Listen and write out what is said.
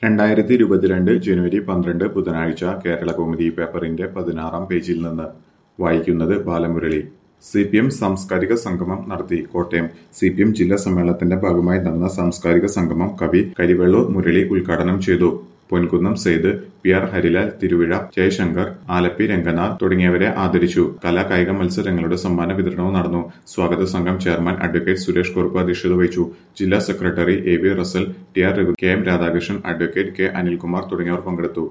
രണ്ടായിരത്തി ഇരുപത്തിരണ്ട് ജനുവരി പന്ത്രണ്ട് ബുധനാഴ്ച കേരളകൗമുദി പേപ്പറിന്റെ പതിനാറാം പേജിൽ നിന്ന് വായിക്കുന്നത് ബാലമുരളി സി പി എം സാംസ്കാരിക സംഗമം നടത്തി കോട്ടയം സി പി എം ജില്ലാ സമ്മേളനത്തിന്റെ ഭാഗമായി നടന്ന സാംസ്കാരിക സംഗമം കവി കരിവെള്ളൂർ മുരളി ഉദ്ഘാടനം ചെയ്തു പൊൻകുന്നം സെയ്ദ് പി ആർ ഹരിലാൽ തിരുവിഴ ജയശങ്കർ ആലപ്പി രംഗനാഥ് തുടങ്ങിയവരെ ആദരിച്ചു കലാ കായിക മത്സരങ്ങളുടെ സമ്മാന വിതരണവും നടന്നു സ്വാഗത സംഘം ചെയർമാൻ അഡ്വക്കേറ്റ് സുരേഷ് കുറുപ്പ് അധ്യക്ഷത വഹിച്ചു ജില്ലാ secretary A V Russel T R Raghu K M Radhakrishnan advocate K Anilkumar തുടങ്ങിയവർ പങ്കെടുത്തു